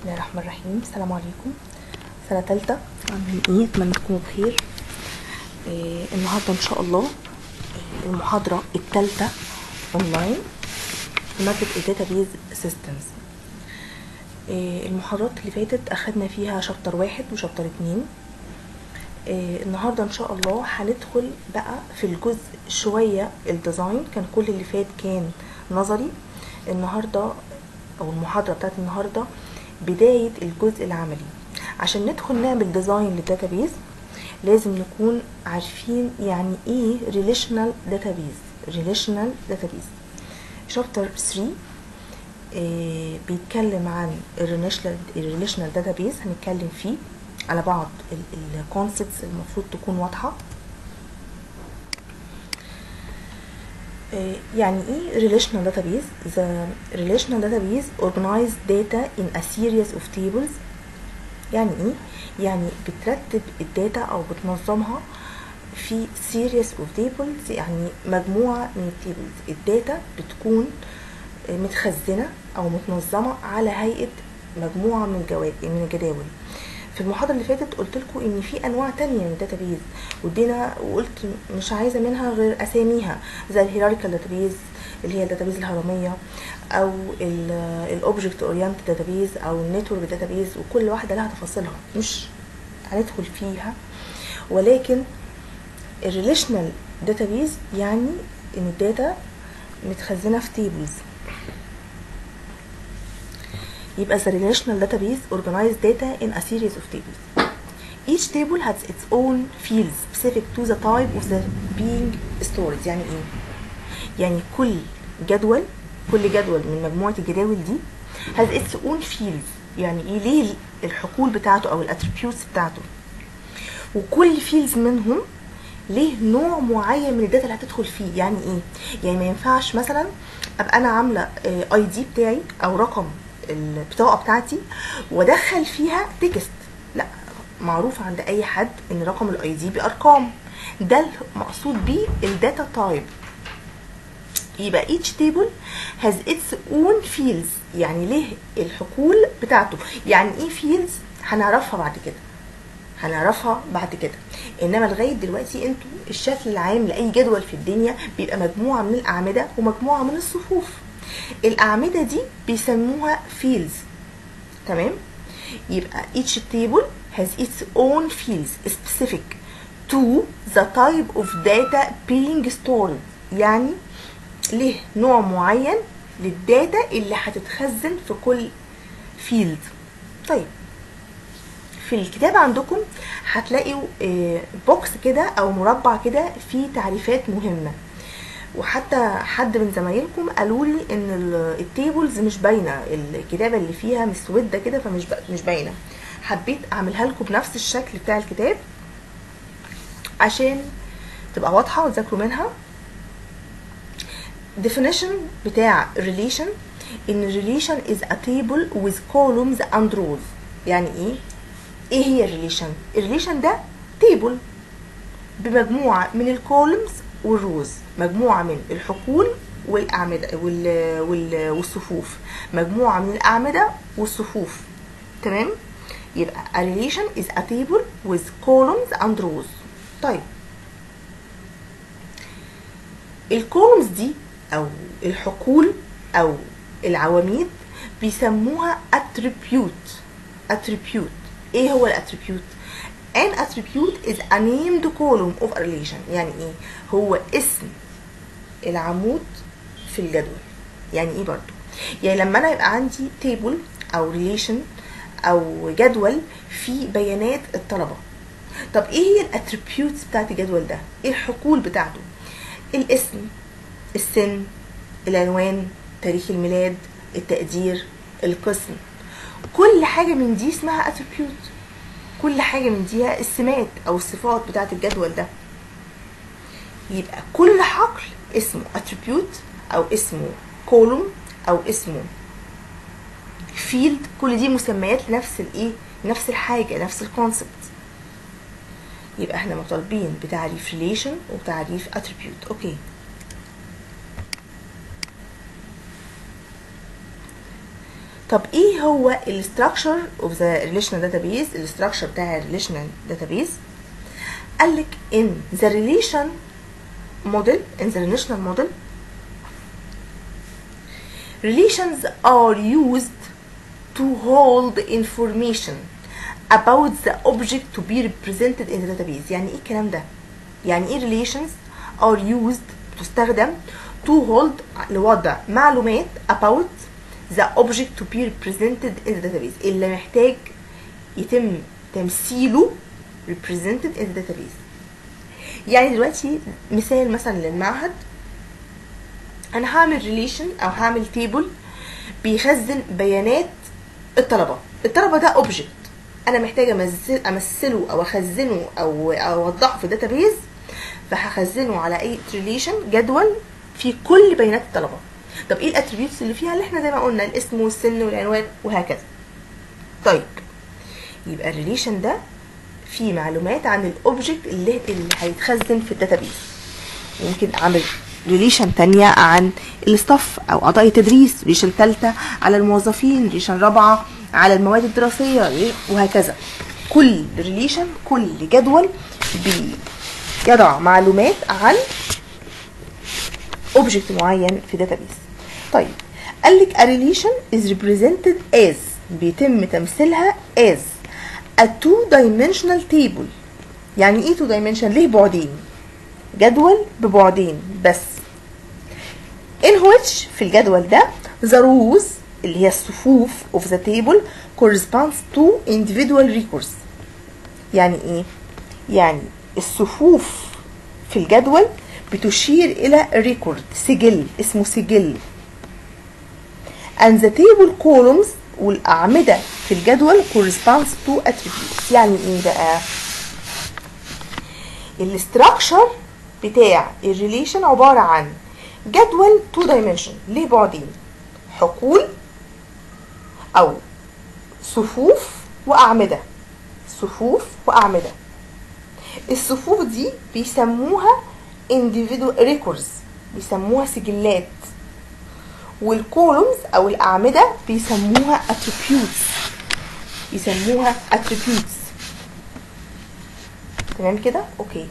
الله الرحمن الرحيم السلام عليكم سنة تالتة عاملين ايه اتمنى تكونوا بخير إيه النهاردة ان شاء الله إيه المحاضرة التالتة اونلاين في مادة الداتابيز سيستمز إيه المحاضرات اللي فاتت اخدنا فيها شابتر واحد وشابتر اتنين إيه النهاردة ان شاء الله هندخل بقى في الجزء شوية الديزاين كان كل اللي فات كان نظري النهاردة او المحاضرة بتاعت النهاردة بداية الجزء العملي عشان ندخل نعمل ديزاين للداتابيز لازم نكون عارفين يعني ايه ريليشنال داتابيز ريليشنال داتابيز شابتر 3 إيه بيتكلم عن الريليشنال داتابيز هنتكلم فيه على بعض الكونسبتس المفروض تكون واضحه يعني ايه relational database the relational database organize data in a series of tables يعني ايه يعني بترتب الداتا او بتنظمها في series of tables يعني مجموعة من التيبلز الداتا بتكون متخزنة او متنظمة على هيئة مجموعة من الجواب من الجداول في المحاضرة اللي فاتت قلت لكم ان في انواع تانية من الداتابيز وادينا وقلت مش عايزة منها غير اساميها زي الهيراريكال داتابيز اللي هي الداتابيز الهرمية او الاوبجكت اورينت داتابيز او النتورك داتابيز وكل واحدة لها تفاصيلها مش هندخل فيها ولكن الريليشنال داتابيز يعني ان الداتا متخزنة في تيبلز يبقى the relational database organize data in a series of tables. Each table has its own fields specific to the type of the being stored يعني ايه؟ يعني كل جدول كل جدول من مجموعة الجداول دي has its own fields يعني ايه ليه الحقول بتاعته او الاتريبيوتس بتاعته وكل فيلدز منهم ليه نوع معين من الداتا اللي هتدخل فيه يعني ايه يعني ما ينفعش مثلا ابقى انا عامله اي دي بتاعي او رقم البطاقه بتاعتي وادخل فيها تكست لا معروف عند اي حد ان رقم الاي دي بارقام ده المقصود بيه الداتا تايب يبقى each table has its own fields يعني ليه الحقول بتاعته يعني ايه fields هنعرفها بعد كده هنعرفها بعد كده انما لغايه دلوقتي انتوا الشكل العام لاي جدول في الدنيا بيبقى مجموعه من الاعمده ومجموعه من الصفوف الأعمدة دي بيسموها fields تمام يبقى each table has its own fields specific to the type of data being stored يعني ليه نوع معين للداتا اللي هتتخزن في كل فيلد طيب في الكتاب عندكم هتلاقوا بوكس كده او مربع كده فيه تعريفات مهمه وحتى حد من زمايلكم قالوا لي ان التيبلز مش باينه الكتابه اللي فيها مسوده كده فمش مش باينه حبيت اعملها لكم بنفس الشكل بتاع الكتاب عشان تبقى واضحه وتذاكروا منها definition بتاع relation ان relation is a table with columns and rows يعني ايه ايه هي الريليشن الريليشن ده تيبل بمجموعه من الكولمز والروز مجموعة من الحقول والأعمدة وال... وال... والصفوف مجموعة من الأعمدة والصفوف تمام يبقى a relation is a table with columns and rows طيب الكولومز دي أو الحقول أو العواميد بيسموها attribute attribute ايه هو الاتريبيوت an attribute is a named column of a relation يعني ايه هو اسم العمود في الجدول يعني ايه برضو يعني لما انا يبقى عندي تيبل او relation او جدول فيه بيانات الطلبه طب ايه هي الاتريبيوتس بتاعت الجدول ده ايه الحقول بتاعته الاسم السن العنوان تاريخ الميلاد التقدير القسم كل حاجه من دي اسمها اتريبيوت كل حاجه من دي السمات او الصفات بتاعه الجدول ده يبقى كل حقل اسمه attribute او اسمه column او اسمه field كل دي مسميات لنفس الايه نفس الحاجه نفس الكونسبت يبقى احنا مطالبين بتعريف relation وتعريف attribute اوكي طب ايه هو الستراكشر اوف ذا ريليشنال داتابيز الستراكشر بتاع الريليشنال داتابيز قال لك in the relation model in the relational model relations are used to hold information about the object to be represented in the database يعني ايه الكلام ده يعني ايه relations are used تستخدم to hold لوضع معلومات about the object to be represented in the database اللي محتاج يتم تمثيله represented in the database يعني دلوقتي مثال مثلا للمعهد انا هعمل ريليشن او هعمل تيبل بيخزن بيانات الطلبه الطلبه ده اوبجكت انا محتاجه امثل امثله او اخزنه او اوضحه في الداتابيز فهخزنه على اي ريليشن جدول في كل بيانات الطلبه طب ايه الاتريبيوتس اللي فيها اللي احنا زي ما قلنا الاسم والسن والعنوان وهكذا طيب يبقى الريليشن ده فيه معلومات عن الاوبجكت اللي اللي هيتخزن في الداتابيز ممكن اعمل ريليشن تانية عن الستاف او اعضاء التدريس ريليشن تالتة على الموظفين ريليشن رابعة على المواد الدراسية وهكذا كل ريليشن كل جدول بيضع معلومات عن اوبجكت معين في داتابيز طيب قال لك a relation is represented as بيتم تمثيلها as a two dimensional table يعني ايه two dimension ليه بعدين جدول ببعدين بس in which في الجدول ده the rows اللي هي الصفوف of the table corresponds to individual records يعني ايه يعني الصفوف في الجدول بتشير الى ريكورد سجل اسمه سجل and the table columns والأعمدة في الجدول corresponds to attributes يعني ايه بقى الاستراكشر بتاع الريليشن عبارة عن جدول تو دايمنشن ليه بعدين حقول او صفوف واعمدة صفوف واعمدة الصفوف دي بيسموها individual records بيسموها سجلات والكولومز او الاعمده بيسموها attributes بيسموها attributes تمام كده اوكي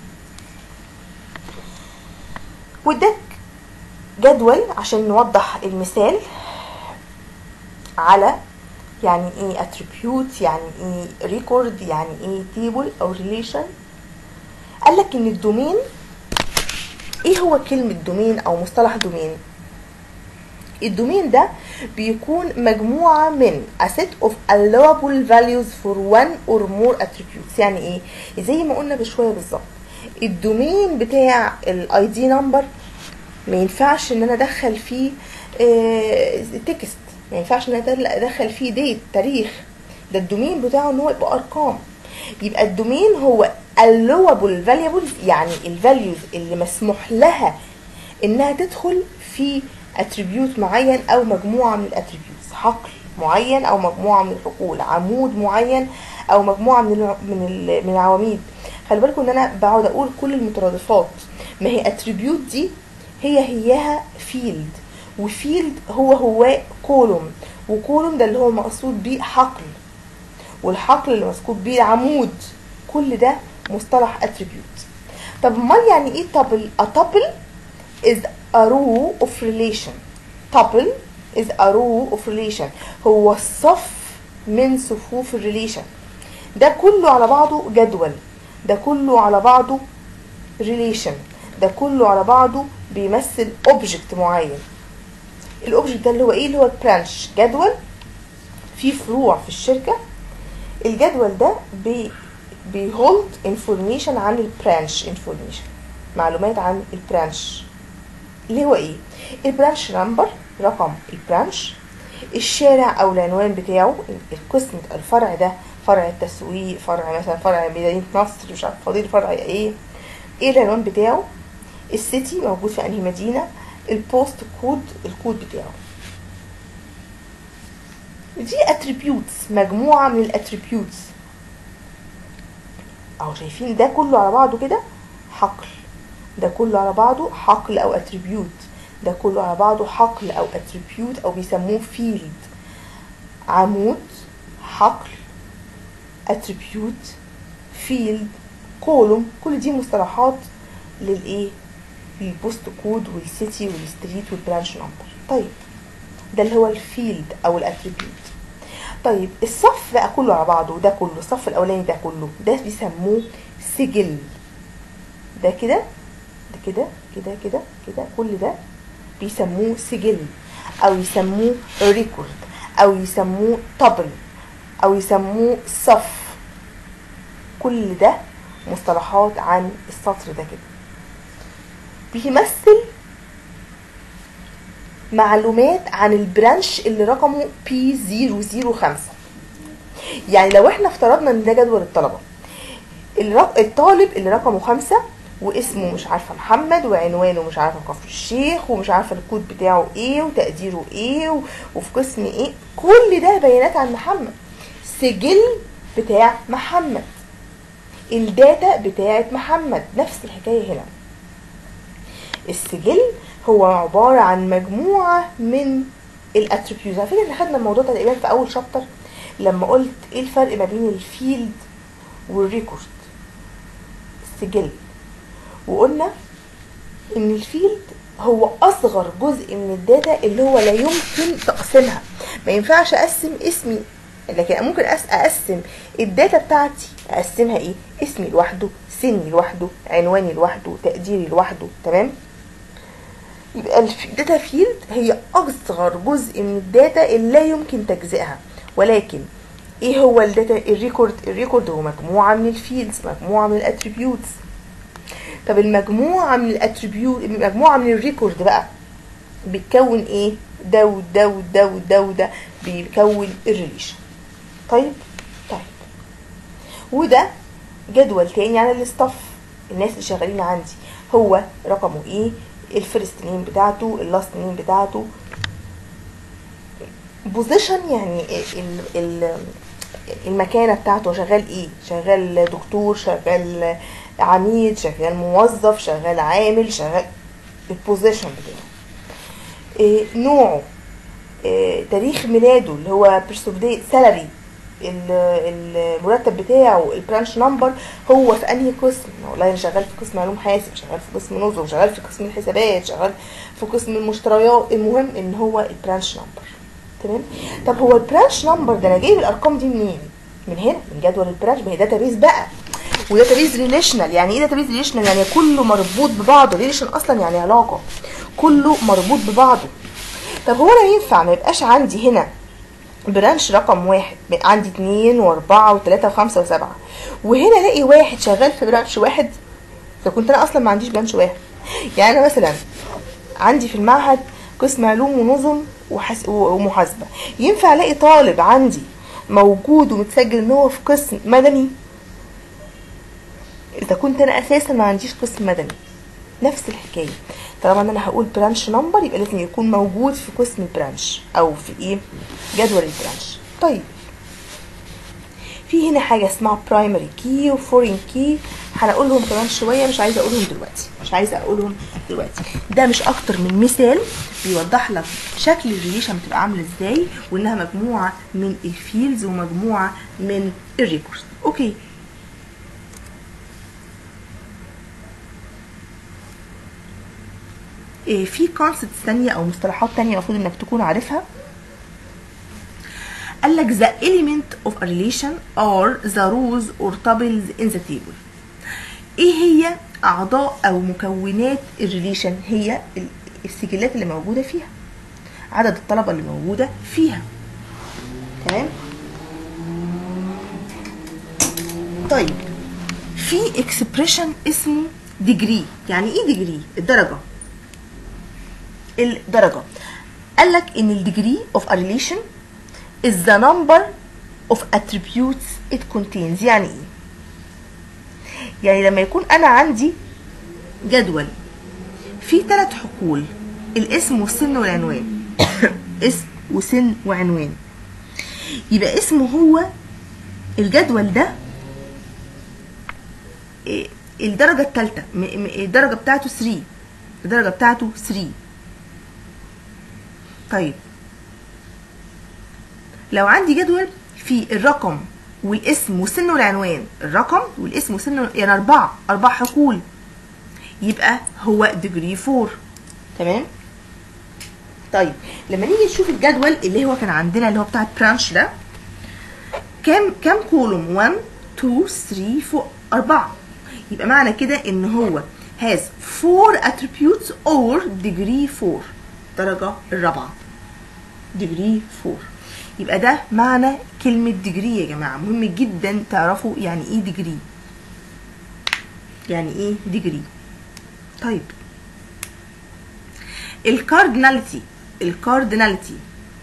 واداك جدول عشان نوضح المثال على يعني ايه attribute يعني ايه record يعني ايه table او relation قال لك ان الدومين ايه هو كلمة دومين او مصطلح دومين الدومين ده بيكون مجموعة من a set of allowable values for one or more attributes يعني ايه زي ما قلنا بشوية بالظبط الدومين بتاع الاي دي نمبر ما ينفعش ان انا ادخل فيه تكست ما ينفعش ان انا ادخل فيه ديت تاريخ ده الدومين بتاعه ان هو يبقى ارقام يبقى الدومين هو allowable valuables يعني الفاليوز اللي مسموح لها انها تدخل في اتريبيوت معين او مجموعه من الاتريبيوتس حقل معين او مجموعه من الحقول عمود معين او مجموعه من ال من ال من العواميد خلي بالكم ان انا بقعد اقول كل المترادفات ما هي اتريبيوت دي هي هياها فيلد وفيلد هو هو كولوم وكولوم ده اللي هو مقصود بيه حقل والحقل اللي مقصود بيه عمود كل ده مصطلح اتريبيوت طب امال يعني ايه تابل a tuple is a row of relation tuple is a row of relation هو الصف من صفوف الريليشن ده كله على بعضه جدول ده كله على بعضه ريليشن ده كله على بعضه بيمثل اوبجكت معين الاوبجكت ده اللي هو ايه اللي هو البرانش جدول فيه فروع في الشركه الجدول ده بي بيهولد انفورميشن عن البرانش انفورميشن معلومات عن البرانش اللي هو ايه البرانش نمبر رقم البرانش الشارع او العنوان بتاعه القسم الفرع ده فرع التسويق فرع مثلا فرع مدينة نصر مش عارف فضيل فرع ايه ايه العنوان بتاعه السيتي موجود في انهي مدينة البوست كود الكود بتاعه دي اتريبيوتس مجموعة من الاتريبيوتس اهو شايفين ده كله على بعضه كده حقل ده كله على بعضه حقل او اتريبيوت ده كله على بعضه حقل او اتريبيوت او بيسموه فيلد عمود حقل attribute field كولوم كل دي مصطلحات للايه للبوست كود والسيتي والستريت والبرانش نمبر طيب ده اللي هو الفيلد او الاتريبيوت طيب الصف بقى كله على بعضه ده كله الصف الاولاني ده كله ده بيسموه سجل ده كده ده كده كده كده كده كل ده بيسموه سجل او يسموه ريكورد او يسموه طبل او يسموه صف كل ده مصطلحات عن السطر ده كده بيمثل معلومات عن البرانش اللي رقمه بي 005 يعني لو احنا افترضنا ان ده جدول الطلبه الرق... الطالب اللي رقمه خمسة واسمه مش عارفة محمد وعنوانه مش عارفة كفر الشيخ ومش عارفة الكود بتاعه ايه وتقديره ايه و... وفي قسم ايه كل ده بيانات عن محمد سجل بتاع محمد الداتا بتاعت محمد نفس الحكاية هنا السجل هو عبارة عن مجموعة من الاتريبيوتس على فكرة احنا خدنا الموضوع ده تقريبا في أول شابتر لما قلت ايه الفرق ما بين الفيلد والريكورد السجل وقلنا ان الفيلد هو اصغر جزء من الداتا اللي هو لا يمكن تقسيمها ما ينفعش اقسم اسمي لكن ممكن اقسم الداتا بتاعتي اقسمها ايه اسمي لوحده سني لوحده عنواني لوحده تقديري لوحده تمام يبقى الداتا فيلد هي اصغر جزء من الداتا اللي لا يمكن تجزئها ولكن ايه هو الداتا الريكورد الريكورد هو مجموعه من الفيلدز مجموعه من الاتريبيوتس طب المجموعه من الاتريبيوت مجموعه من الريكورد بقى بتكون ايه ده وده وده وده وده بيكون الريليشن طيب طيب وده جدول تاني عن الاستاف الناس اللي شغالين عندي هو رقمه ايه الفيرست نيم بتاعته اللاست نيم بتاعته بوزيشن يعني ال ال المكانة بتاعته شغال ايه شغال دكتور شغال عميد شغال موظف شغال عامل شغال البوزيشن بتاعه إيه نوعه إيه تاريخ ميلاده اللي هو بيرسوف دي سالري المرتب بتاعه البرانش نمبر هو في انهي قسم والله انا شغال في قسم علوم حاسب شغال في قسم نظم شغال في قسم الحسابات شغال في قسم المشتريات المهم ان هو البرانش نمبر تمام طب هو البرانش نمبر ده انا جايب الارقام دي منين من هنا من جدول البرانش ما هي داتابيز بقى وداتابيز ريليشنال يعني ايه داتابيز ريليشنال يعني كله مربوط ببعضه ريليشن اصلا يعني علاقه كله مربوط ببعضه طب هو انا ينفع ما يبقاش عندي هنا برانش رقم واحد عندي اتنين واربعة وتلاتة وخمسة وسبعة وهنا الاقي واحد شغال في برانش واحد فكنت انا اصلا ما عنديش برانش واحد يعني انا مثلا عندي في المعهد قسم علوم ونظم وحس... ومحاسبة ينفع الاقي طالب عندي موجود ومتسجل ان هو في قسم مدني اذا كنت انا اساسا ما عنديش قسم مدني نفس الحكايه طالما ان انا هقول برانش نمبر يبقى لازم يكون موجود في قسم البرانش او في ايه جدول البرانش طيب في هنا حاجه اسمها برايمري كي وفورين كي هنقولهم كمان شويه مش عايزه اقولهم دلوقتي مش عايزه اقولهم دلوقتي ده مش اكتر من مثال بيوضح لك شكل الريليشن بتبقى عامله ازاي وانها مجموعه من الفيلدز ومجموعه من الريكورد اوكي في كونسبت ثانية أو مصطلحات تانية المفروض إنك تكون عارفها قال لك the element of a relation are the rows or tables in the table ايه هي اعضاء او مكونات الريليشن هي السجلات اللي موجودة فيها عدد الطلبة اللي موجودة فيها تمام طيب في اكسبريشن اسمه ديجري يعني ايه ديجري الدرجة الدرجة قال لك ان الديجري of a relation is the number of attributes it contains يعني ايه يعني لما يكون انا عندي جدول فيه ثلاث حقول الاسم والسن والعنوان اسم وسن وعنوان يبقى اسمه هو الجدول ده الدرجة الثالثة الدرجة بتاعته 3 الدرجة بتاعته 3 طيب لو عندي جدول في الرقم والاسم والسن والعنوان الرقم والاسم والسن يعني أربعة أربع حقول يبقى هو ديجري 4 تمام طيب لما نيجي نشوف الجدول اللي هو كان عندنا اللي هو بتاع البرانش ده كام كام كولوم 1 2 3 4 4 يبقى معنى كده ان هو has 4 attributes or degree 4 درجة الرابعة degree 4 يبقى ده معنى كلمة degree يا جماعة مهم جدا تعرفوا يعني ايه degree يعني ايه degree طيب الكارديناليتي الكارديناليتي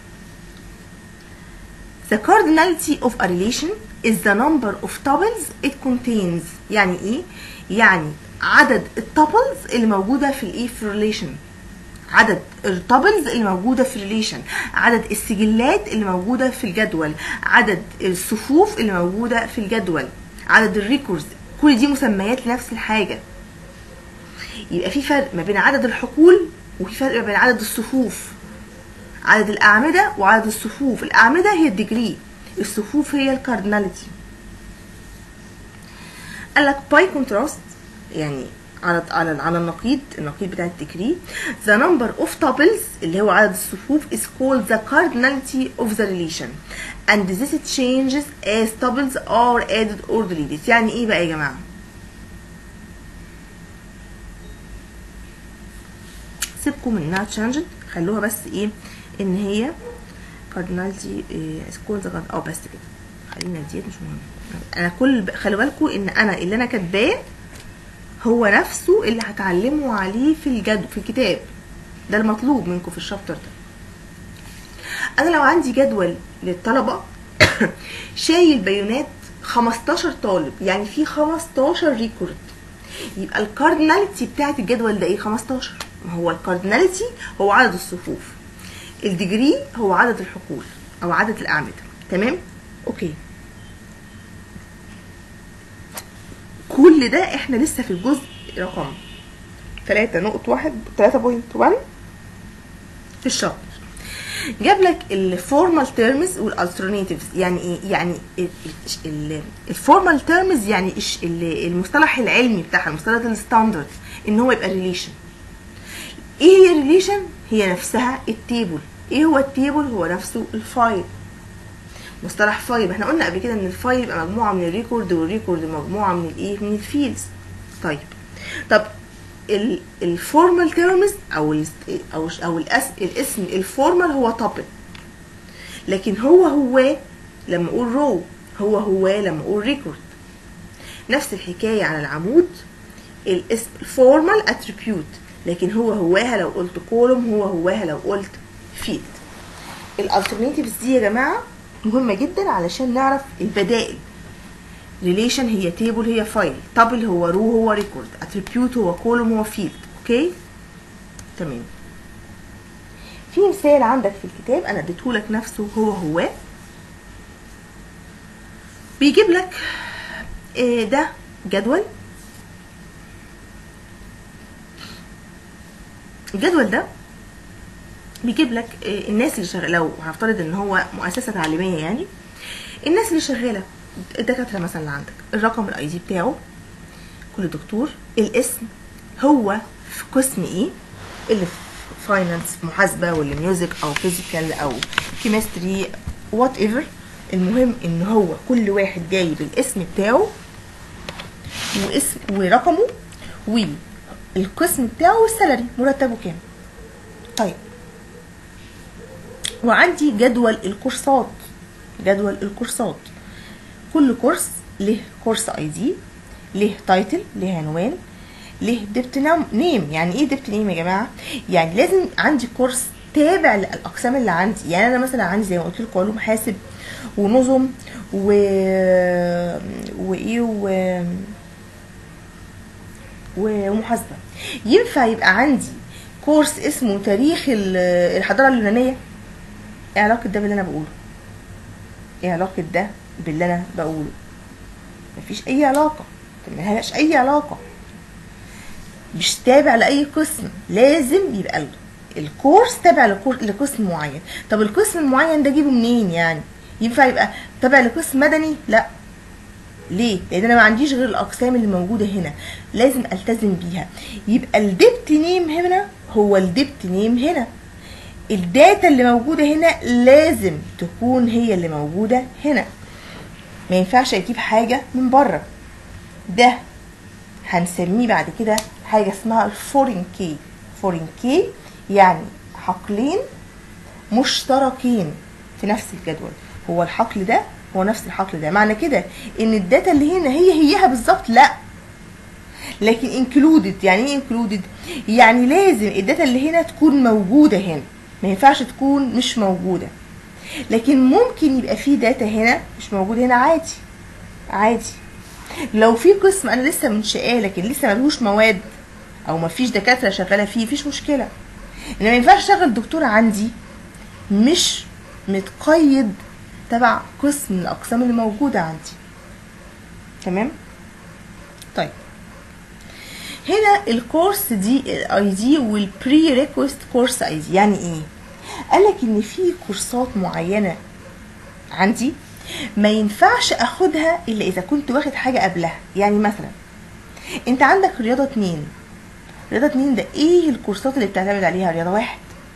The cardinality of a relation is the number of tuples it contains يعني ايه؟ يعني عدد التابلز اللي موجودة في الايه في relation عدد التابلز اللي موجودة في relation عدد السجلات اللي موجودة في الجدول عدد الصفوف اللي موجودة في الجدول عدد الريكوردز كل دي مسميات لنفس الحاجة يبقى في فرق ما بين عدد الحقول وفي فرق ما بين عدد الصفوف عدد الأعمدة وعدد الصفوف الأعمدة هي الديجري الصفوف هي الكارديناليتي قال لك باي كونتراست يعني على على على النقيض النقيض بتاع الديجري the number of tuples اللي هو عدد الصفوف is called the cardinality of the relation and this changes as tuples are added or deleted يعني ايه بقى يا جماعه سيبكم من انها تشانجد خلوها بس ايه ان هي كاردينالتي سكول اه بس كده خلينا ديت مش مهم انا كل خلي بالكم ان انا اللي انا كاتباه هو نفسه اللي هتعلموا عليه في الجد في الكتاب ده المطلوب منكم في الشابتر ده انا لو عندي جدول للطلبه شايل بيانات 15 طالب يعني في 15 ريكورد يبقى الكارديناليتي بتاعت الجدول ده ايه 15 ما هو الكارديناليتي هو عدد الصفوف الديجري هو عدد الحقول او عدد الاعمده تمام اوكي كل ده احنا لسه في الجزء رقم 3 نقطة واحد 3.1 في الشابتر جاب لك الفورمال تيرمز والالترناتيفز يعني ايه يعني الفورمال تيرمز يعني المصطلح العلمي بتاعها المصطلح الستاندرد ان هو يبقى ريليشن ايه هي الريليشن هي نفسها التيبل ايه هو التيبل هو نفسه الفايل مصطلح فايل احنا قلنا قبل كده ان الفايل يبقى مجموعه من الريكورد والريكورد مجموعه من الايه من الفيلدز طيب طب الفورمال تيرمز او ال او او الأس الاسم الفورمال هو توبل لكن هو هو لما اقول رو هو هو لما اقول ريكورد نفس الحكايه على العمود الاسم الفورمال اتريبيوت لكن هو هواها لو قلت كولوم هو هواها لو قلت فيلد الالترناتيفز دي يا جماعه مهمه جدا علشان نعرف البدائل ريليشن هي تيبل هي فايل تابل هو رو هو ريكورد اتريبيوت هو كولوم هو فيلد اوكي تمام في مثال عندك في الكتاب انا اديتهولك نفسه هو هو بيجيب لك إيه ده جدول الجدول ده بيجيب لك الناس اللي شغاله لو هفترض ان هو مؤسسه تعليميه يعني الناس اللي شغاله الدكاتره مثلا اللي عندك الرقم الاي دي بتاعه كل دكتور الاسم هو في قسم ايه اللي في فاينانس محاسبه واللي ميوزك او فيزيكال او كيمستري وات ايفر المهم ان هو كل واحد جايب الاسم بتاعه واسم ورقمه والقسم بتاعه والسالري مرتبه كام طيب وعندي جدول الكورسات جدول الكورسات كل كورس له كورس اي دي له تايتل له عنوان له ديبت نيم يعني ايه ديبت نيم يا جماعه يعني لازم عندي كورس تابع للاقسام اللي عندي يعني انا مثلا عندي زي ما قلت لكم علوم حاسب ونظم و وايه و... ومحاسبه ينفع يبقى عندي كورس اسمه تاريخ الحضاره اليونانيه ايه علاقه ده باللي انا بقوله ايه علاقه ده باللي انا بقوله مفيش اي علاقه ملهاش اي علاقه مش تابع لاي قسم لازم يبقى الكورس تابع لقسم معين طب القسم المعين ده اجيبه منين يعني ينفع يبقى تابع لقسم مدني لا ليه لان انا ما عنديش غير الاقسام اللي موجوده هنا لازم التزم بيها يبقى الديبت نيم هنا هو الديبت نيم هنا الداتا اللي موجوده هنا لازم تكون هي اللي موجوده هنا ما ينفعش اجيب حاجه من بره ده هنسميه بعد كده حاجه اسمها الفورين كي فورين كي يعني حقلين مشتركين في نفس الجدول هو الحقل ده هو نفس الحقل ده معنى كده ان الداتا اللي هنا هي هيها بالظبط لا لكن انكلودد يعني ايه انكلودد يعني لازم الداتا اللي هنا تكون موجوده هنا ما ينفعش تكون مش موجوده لكن ممكن يبقى في داتا هنا مش موجود هنا عادي عادي لو في قسم انا لسه منشئاه لكن لسه ملهوش مواد او مفيش دكاتره شغاله فيه مفيش مشكله انما ما ينفعش اشغل دكتور عندي مش متقيد تبع قسم من الاقسام اللي موجوده عندي تمام طيب هنا الكورس دي الاي دي والبري ريكوست كورس اي دي يعني ايه قال لك ان في كورسات معينه عندي ما ينفعش اخدها الا اذا كنت واخد حاجه قبلها يعني مثلا انت عندك رياضه اتنين رياضه اتنين ده ايه الكورسات اللي بتعتمد عليها رياضه واحد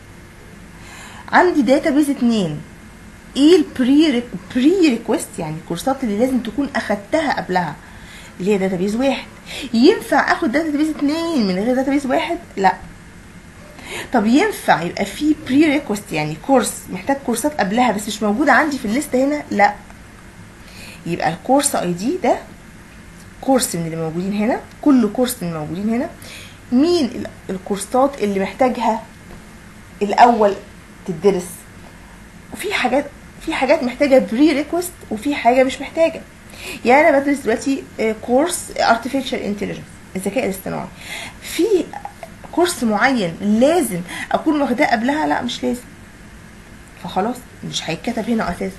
عندي داتا بيز اتنين ايه البري بري ريكوست يعني الكورسات اللي لازم تكون اخدتها قبلها اللي هي داتا بيز واحد ينفع اخد داتا بيز اتنين من غير داتا بيز واحد لا طب ينفع يبقى في بري ريكوست يعني كورس محتاج كورسات قبلها بس مش موجوده عندي في الليست هنا لا يبقى الكورس اي دي ده كورس من اللي موجودين هنا كل كورس من الموجودين هنا مين الكورسات اللي محتاجها الاول تدرس وفي حاجات في حاجات محتاجه بري ريكوست وفي حاجه مش محتاجه يعني انا بدرس دلوقتي كورس artificial intelligence الذكاء الاصطناعي في كورس معين لازم اكون واخداه قبلها لا مش لازم فخلاص مش هيتكتب هنا اساسا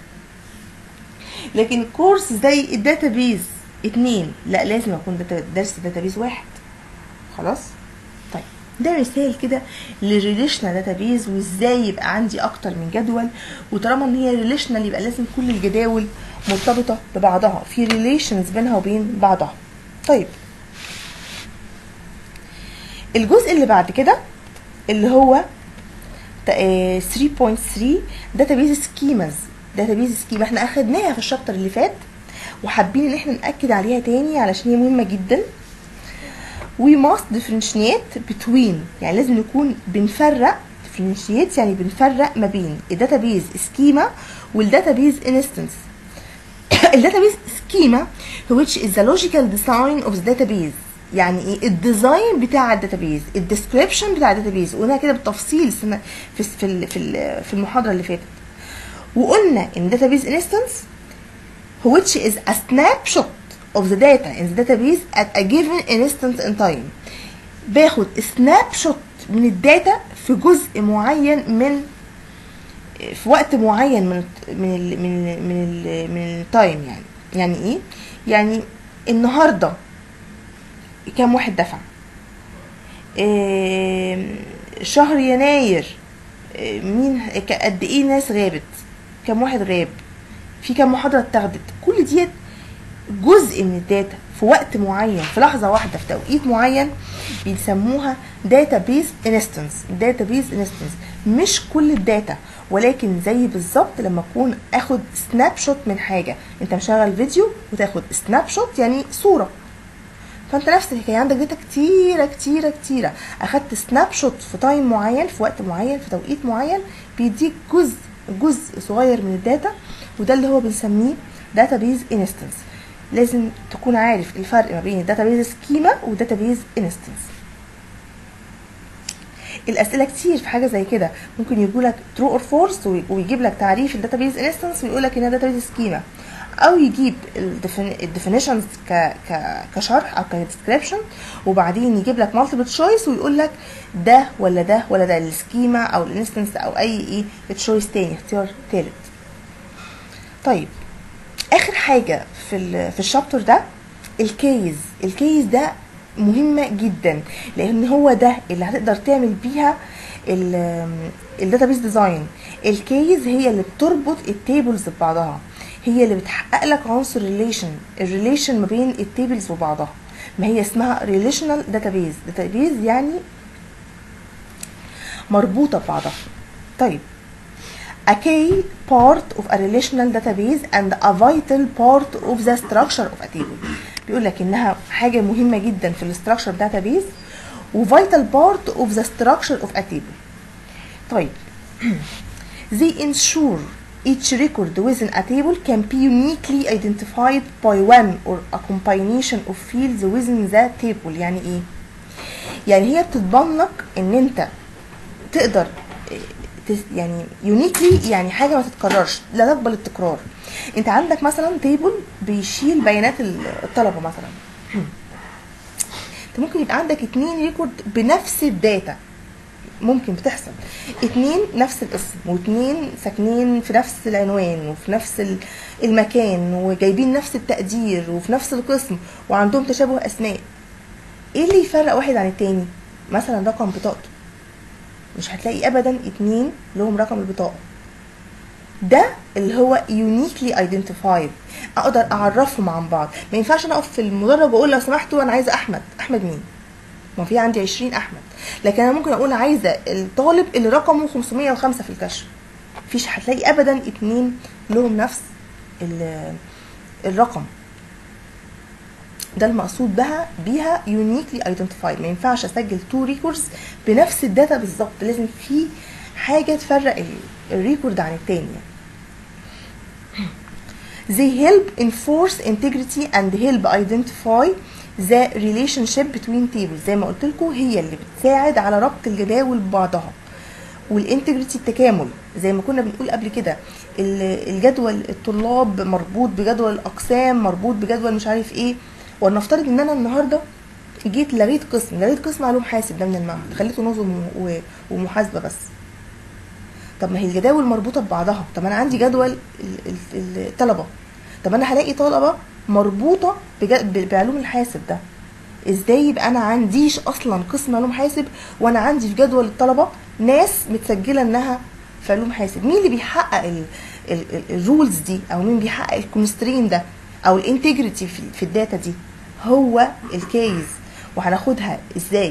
لكن كورس زي الداتابيز اتنين لا لازم اكون درس داتابيز واحد خلاص طيب ده مثال كده للريليشنال داتابيز وازاي يبقى عندي اكتر من جدول وطالما ان هي ريليشنال يبقى لازم كل الجداول مرتبطه ببعضها في ريليشنز بينها وبين بعضها طيب الجزء اللي بعد كده اللي هو 3.3 داتابيز سكيماز داتابيز سكيما احنا اخدناها في الشابتر اللي فات وحابين ان احنا ناكد عليها تاني علشان هي مهمه جدا we must differentiate between يعني لازم نكون بنفرق differentiate يعني بنفرق ما بين الداتابيز سكيما والداتابيز انستنس الداتابيز سكيما which is the logical design of the database يعني ايه الديزاين بتاع الداتابيز الديسكريبشن بتاع الداتابيز قلنا كده بالتفصيل السنه في في في في المحاضره اللي فاتت وقلنا ان database instance which is a snapshot of the data in the database at a given instance in time باخد سناب شوت من الداتا في جزء معين من في وقت معين من من ال من ال من ال من التايم يعني يعني ايه يعني النهارده كام واحد دفع إيه شهر يناير إيه مين قد ايه ناس غابت كام واحد غاب في كام محاضره اتاخدت كل ديت جزء من الداتا في وقت معين في لحظه واحده في توقيت معين بيسموها داتا بيز انستنس داتا بيز انستنس مش كل الداتا ولكن زي بالظبط لما اكون اخد سناب شوت من حاجه انت مشغل فيديو وتاخد سناب شوت يعني صوره فانت نفس الحكايه عندك داتا كتيره كتيره كتيره اخدت سناب شوت في تايم معين في وقت معين في توقيت معين بيديك جزء جزء صغير من الداتا وده اللي هو بنسميه داتابيز انستنس لازم تكون عارف الفرق ما بين الداتابيز سكيما والداتابيز انستنس الاسئله كتير في حاجه زي كده ممكن يجيب لك ترو اور فورس ويجيب لك تعريف الداتابيز انستنس ويقول لك انها داتابيز سكيما او يجيب الديفينيشنز ك ك كشرح او كديسكريبشن وبعدين يجيب لك مالتيبل تشويس ويقول لك ده ولا ده ولا ده السكيما او الانستنس او اي ايه تشويس تاني اختيار تالت طيب اخر حاجه في ال في الشابتر ده الكيز الكيز ده مهمه جدا لان هو ده اللي هتقدر تعمل بيها الداتابيس ديزاين الكيز هي اللي بتربط التيبلز ببعضها هي اللي بتحقق لك عنصر ريليشن الريليشن ما بين التيبلز وبعضها ما هي اسمها ريليشنال داتابيز داتابيز يعني مربوطه ببعضها طيب a key part of a relational database and a vital part of the structure of a table بيقول لك انها حاجه مهمه جدا في الاستراكشر database و vital part of the structure of a table طيب they ensure each record within a table can be uniquely identified by one or a combination of fields within the table يعني ايه يعني هي بتضمن لك ان انت تقدر تس- يعني يونيكلي يعني حاجه ما تتكررش لا تقبل التكرار انت عندك مثلا تيبل بيشيل بيانات ال- الطلبه مثلا انت ممكن يبقى عندك اتنين ريكورد بنفس الداتا ممكن بتحصل اتنين نفس الاسم واتنين ساكنين في نفس العنوان وفي نفس ال- المكان وجايبين نفس التقدير وفي نفس القسم وعندهم تشابه اسماء ايه اللي يفرق واحد عن التاني مثلا رقم بطاقته مش هتلاقي ابدا اتنين لهم رقم البطاقه ده اللي هو uniquely identified اقدر اعرفهم عن بعض ما ينفعش انا اقف في المدرج واقول لو سمحتوا انا عايزه احمد احمد مين ما في عندي 20 احمد لكن انا ممكن اقول عايزه الطالب اللي رقمه 505 في الكشف مفيش هتلاقي ابدا اتنين لهم نفس ال- الرقم ده المقصود بها بيها uniquely identified ما ينفعش اسجل تو ريكوردز بنفس الداتا بالظبط لازم في حاجه تفرق ال- الريكورد عن التاني يعني. They help enforce integrity and help identify the relationship between tables زي ما قلت لكم هي اللي بتساعد على ربط الجداول ببعضها والانتجريتي التكامل زي ما كنا بنقول قبل كده ال- الجدول الطلاب مربوط بجدول الاقسام مربوط بجدول مش عارف ايه ولنفترض ان انا النهارده جيت لغيت قسم لغيت قسم علوم حاسب ده من المعهد خليته نظم و- ومحاسبه بس طب ما هي الجداول مربوطه ببعضها طب انا عندي جدول ال- ال- الطلبه طب انا هلاقي طلبه مربوطه بج- ب- بعلوم الحاسب ده ازاي يبقى انا عنديش اصلا قسم علوم حاسب وانا عندي في جدول الطلبه ناس متسجله انها في علوم حاسب مين اللي بيحقق الرولز دي او مين بيحقق الكونسترين ده او الانتجريتي في, في الداتا دي هو الكيز وهناخدها ازاي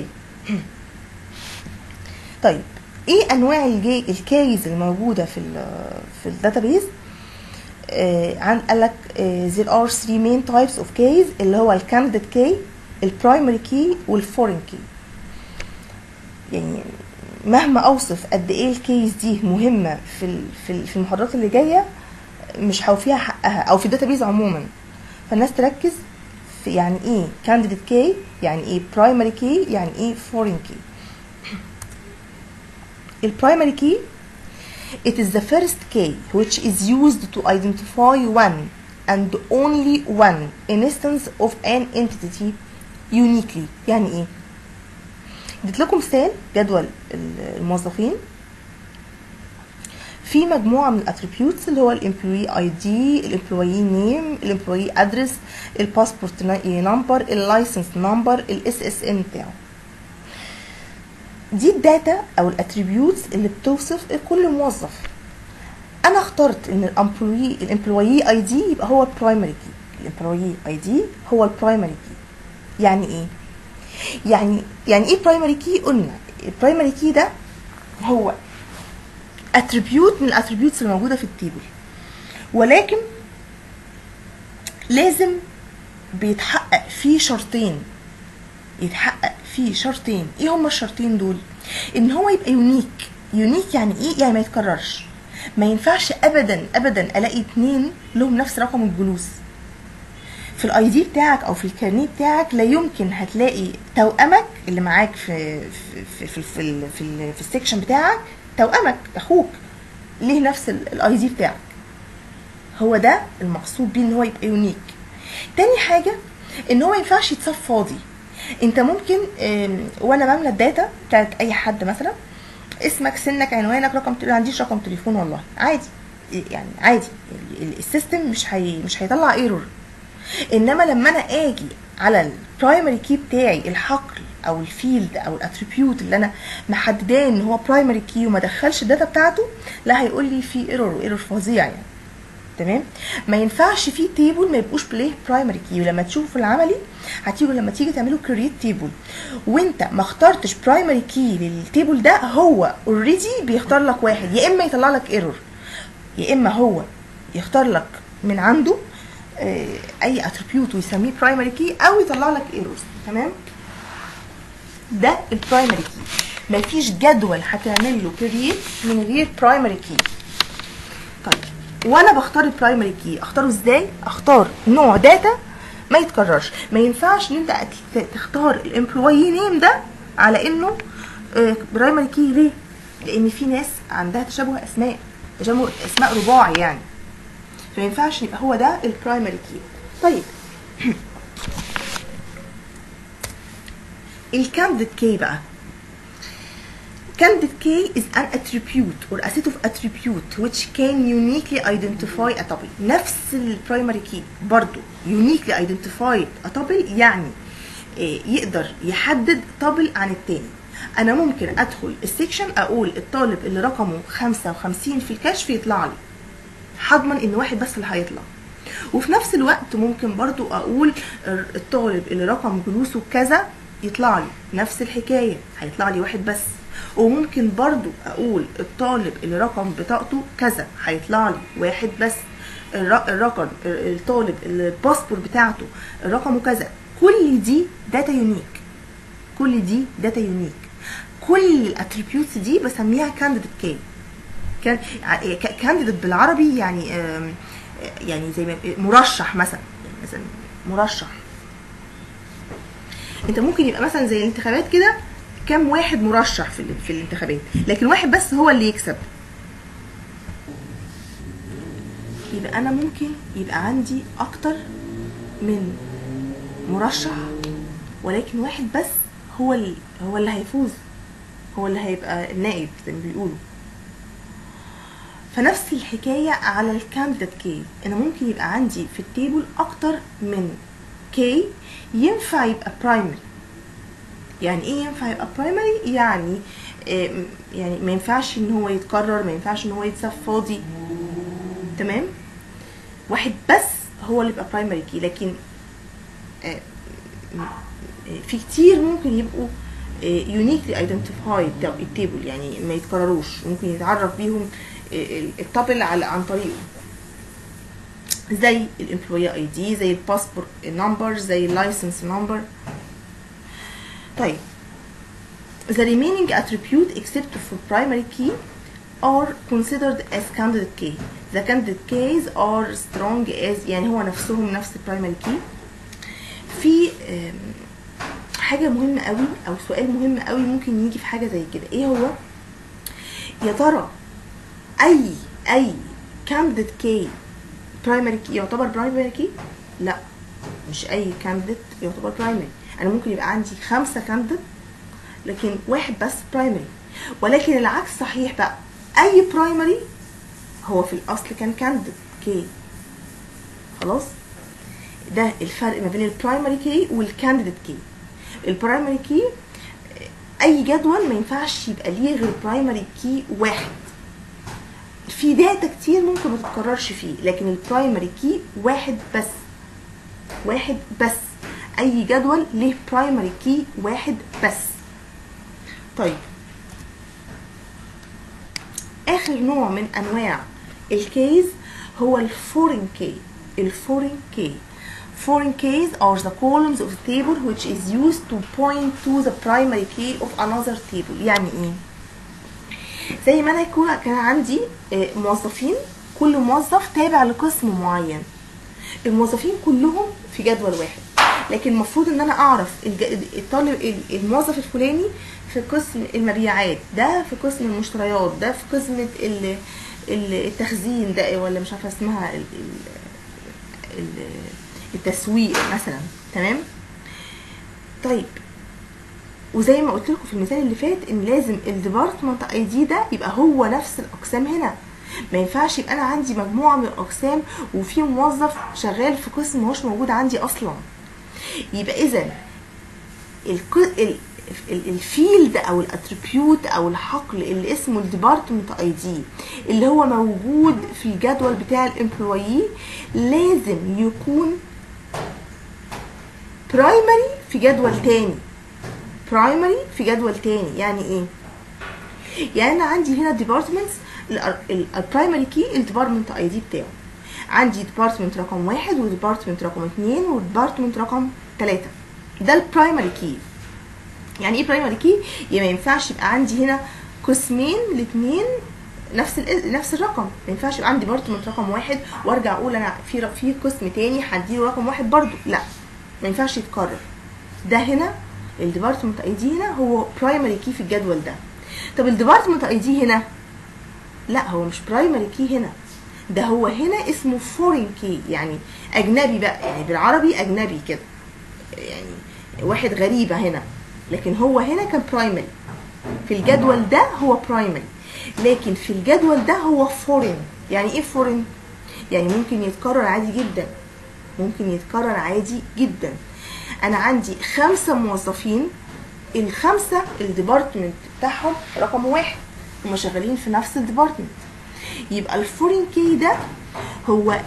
طيب ايه انواع الجي الكيز الموجوده في ال في الداتابيز آه عن قال لك آه there are three main types of keys اللي هو الكانديد كي البرايمري كي والفورين كي يعني مهما اوصف قد ايه الكيس دي مهمه في ال- في ال- في المحاضرات اللي جايه مش هوفيها حقها او في الداتابيز عموما فالناس تركز في يعني ايه كانديديت كي يعني ايه برايمري كي يعني ايه فورين كي البرايمري كي it is the first key which is used to identify one and only one instance of an entity uniquely يعني ايه اديت لكم مثال جدول الموظفين في مجموعه من الاتريبيوتس اللي هو الامبلوي اي دي الامبلوي نيم الامبلوي ادرس الباسبورت نمبر اللايسنس نمبر الاس اس ان بتاعه دي الداتا او الاتريبيوتس اللي بتوصف كل موظف انا اخترت ان الامبلوي الامبلوي اي دي يبقى هو البرايمري كي الامبلوي اي دي هو البرايمري كي يعني ايه يعني يعني ايه برايمري كي قلنا البرايمري كي ده هو اتريبيوت من الاتريبيوتس الموجوده في التيبل ولكن لازم بيتحقق فيه شرطين يتحقق فيه شرطين ايه هما الشرطين دول ان هو يبقى يونيك يونيك يعني ايه يعني ما يتكررش ما ينفعش ابدا ابدا الاقي اتنين لهم نفس رقم الجلوس في الاي دي بتاعك او في الكارنيه بتاعك لا يمكن هتلاقي توأمك اللي معاك في في في في, ال في, ال في السكشن بتاعك توأمك اخوك ليه نفس الاي دي بتاعك هو ده المقصود بيه ان هو يبقى يونيك تاني حاجه ان هو ما ينفعش يتصاب فاضي انت ممكن وانا بملى الداتا بتاعت اي حد مثلا اسمك سنك عنوانك رقم ما عنديش رقم تليفون والله عادي يعني عادي السيستم مش هي مش هيطلع ايرور انما لما انا اجي على البرايمري كي بتاعي الحقل او الفيلد او الاتريبيوت اللي انا محدداه ان هو برايمري كي وما دخلش الداتا بتاعته لا هيقول لي في ايرور وايرور فظيع يعني تمام ما ينفعش في تيبل ما يبقوش بليه برايمري كي ولما تشوفوا في العملي هتيجوا لما تيجي تعملوا كرييت تيبل وانت ما اخترتش برايمري كي للتيبل ده هو اوريدي بيختار لك واحد يا اما يطلع لك ايرور يا اما هو يختار لك من عنده آه، اي اتريبيوت ويسميه برايمري كي او يطلع لك ايرورز تمام ده البرايمري كي مفيش جدول هتعمل له كرييت من غير برايمري كي طيب وانا بختار البرايمري كي اختاره ازاي اختار نوع داتا ما يتكررش ما ينفعش ان انت ت- تختار الامبلوي نيم ده على انه برايمري كي ليه لان في ناس عندها تشابه اسماء تشابه اسماء رباعي يعني فما ينفعش يبقى هو ده البرايمري كي طيب الكانديد كي بقى Candidate key is an attribute or a set of attribute which can uniquely identify a tuple. نفس البرايمري كي برضو uniquely identify a tuple يعني آه، يقدر يحدد تابل عن التاني انا ممكن ادخل السكشن اقول الطالب اللي رقمه 55 في الكشف يطلع لي هضمن ان واحد بس اللي هيطلع وفي نفس الوقت ممكن برضو اقول الطالب اللي رقم جلوسه كذا يطلع لي نفس الحكاية هيطلع لي واحد بس وممكن برضو اقول الطالب اللي رقم بطاقته كذا هيطلع لي واحد بس الر- الرقم الطالب اللي الباسبور بتاعته رقمه كذا كل دي داتا يونيك كل دي داتا يونيك كل الاتريبيوتس دي بسميها كانديديت كي كان كانديديت بالعربي يعني آم، يعني زي ما مرشح مثلا يعني مثلا مرشح انت ممكن يبقى مثلا زي الانتخابات كده كام واحد مرشح في ال- في الانتخابات لكن واحد بس هو اللي يكسب يبقى انا ممكن يبقى عندي اكتر من مرشح ولكن واحد بس هو اللي هو اللي هيفوز هو اللي هيبقى النائب زي ما بيقولوا فنفس الحكاية على الكانديديت كي انا ممكن يبقى عندي في التيبل اكتر من كي ينفع يبقى برايمري يعني ايه ينفع يبقى برايمري يعني آه، يعني ما ينفعش ان هو يتكرر ما ينفعش ان هو يتساب فاضي تمام واحد بس هو اللي يبقى برايمري كي لكن آه، م- آه، في كتير ممكن يبقوا يونيكلي ايدنتيفايد التيبل يعني ما يتكرروش ممكن يتعرف بيهم التابل على عن طريقه زي الامبلوي اي دي زي الباسبور نمبر زي اللايسنس نمبر طيب the remaining attribute except for primary key are considered as candidate key the candidate keys are strong as يعني هو نفسهم نفس primary key في آم، حاجة مهمة قوي أو سؤال مهم قوي ممكن يجي في حاجة زي كده إيه هو؟ يا ترى أي أي candidate key primary key يعتبر primary key؟ لا مش أي candidate يعتبر primary أنا ممكن يبقى عندي خمسة candidate لكن واحد بس برايمري ولكن العكس صحيح بقى اي برايمري هو في الاصل كان كانديد كي خلاص ده الفرق ما بين البرايمري كي والكانديديت كي البرايمري كي اي جدول ما ينفعش يبقى ليه غير برايمري كي واحد في داتا كتير ممكن ما تتكررش فيه لكن البرايمري كي واحد بس واحد بس اي جدول ليه برايمري كي واحد بس طيب اخر نوع من انواع الكيز هو الفورين كي الفورين كي Foreign keys are the columns of the table which is used to point to the primary key of another table يعني ايه زي ما انا يكون كان عندي آه، موظفين كل موظف تابع لقسم معين الموظفين كلهم في جدول واحد لكن المفروض ان انا اعرف الج- الطالب ال- الموظف الفلاني في قسم المبيعات ده في قسم المشتريات ده في قسم ال- ال- التخزين ده ولا مش عارفه اسمها ال- ال- ال- التسويق مثلا تمام طيب وزي ما قلت لكم في المثال اللي فات ان لازم الديبارتمنت اي دي ده يبقى هو نفس الاقسام هنا ما ينفعش يبقى انا عندي مجموعه من الاقسام وفي موظف شغال في قسم مش موجود عندي اصلا يبقى اذا الك- ال- ال- الفيلد او الاتريبيوت او الحقل اللي اسمه الديبارتمنت اي دي اللي هو موجود في الجدول بتاع الامبلويي لازم يكون برايمري في جدول تاني برايمري في جدول تاني يعني ايه يعني انا عندي هنا ديبارتمنتس البرايمري كي الديبارتمنت اي دي بتاعه عندي ديبارتمنت رقم واحد وديبارتمنت رقم اتنين وديبارتمنت رقم تلاتة ده البرايمري كي يعني ايه برايمري كي يعني ما ينفعش يبقى عندي هنا قسمين الاثنين نفس ال نفس الرقم ما ينفعش يبقى عندي ديبارتمنت رقم واحد وارجع اقول انا في ر- في قسم تاني هديله رقم واحد برضو لا ما ينفعش يتكرر ده هنا الديبارتمنت اي دي هنا هو برايمري كي في الجدول ده طب الديبارتمنت اي دي هنا لا هو مش برايمري كي هنا ده هو هنا اسمه فورين كي يعني اجنبي بقى يعني بالعربي اجنبي كده يعني واحد غريبة هنا لكن هو هنا كان برايمري في الجدول ده هو برايمري لكن في الجدول ده هو فورين يعني ايه فورين يعني ممكن يتكرر عادي جدا ممكن يتكرر عادي جدا انا عندي خمسة موظفين الخمسة الديبارتمنت بتاعهم رقم واحد هما شغالين في نفس الديبارتمنت يبقى الفورين كي ده هو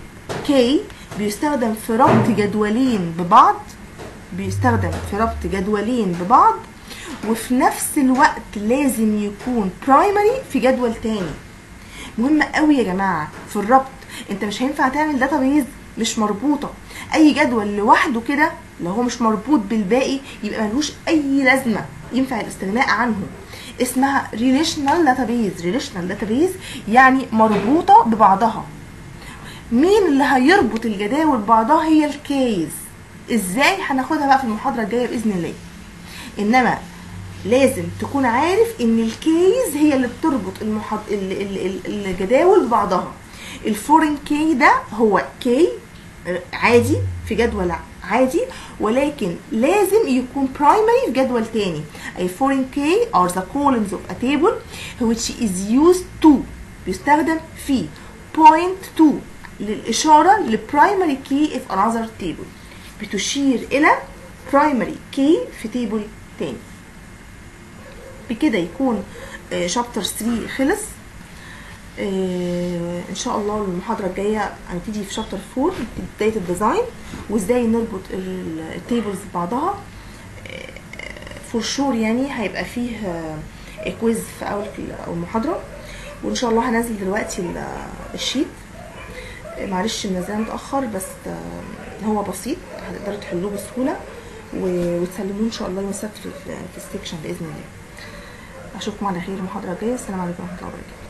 كي بيستخدم في ربط جدولين ببعض بيستخدم في ربط جدولين ببعض وفي نفس الوقت لازم يكون برايمري في جدول تاني مهم قوي يا جماعه في الربط انت مش هينفع تعمل داتابيز مش مربوطه اي جدول لوحده كده لو هو مش مربوط بالباقي يبقى ملوش اي لازمه ينفع الاستغناء عنه اسمها ريليشنال داتابيز ريليشنال داتابيز يعني مربوطه ببعضها مين اللي هيربط الجداول ببعضها هي الكيز ازاي هناخدها بقى في المحاضره الجايه باذن الله انما لازم تكون عارف ان الكيز هي اللي بتربط المحض... ال... ال... ال- الجداول ببعضها الفورين كي ده هو كي عادي في جدول عادي ولكن لازم يكون primary في جدول تاني أي foreign key are the columns of a table which is used to بيستخدم في point to للإشارة ل primary key of another table بتشير إلى primary key في table تاني بكده يكون شابتر 3 خلص آه، ان شاء الله المحاضره الجايه هنبتدي في شابتر 4 بدايه الديزاين وازاي نربط التيبلز ببعضها فور شور يعني هيبقى فيه كويز في اول أول المحاضره وان شاء الله هنزل دلوقتي ال- الشيت آه، معلش منزلها متاخر بس آه، هو بسيط هتقدروا تحلوه بسهوله و- وتسلموه ان شاء الله يوم السبت في ال- في السكشن باذن الله اشوفكم على خير المحاضره الجايه السلام عليكم ورحمه الله وبركاته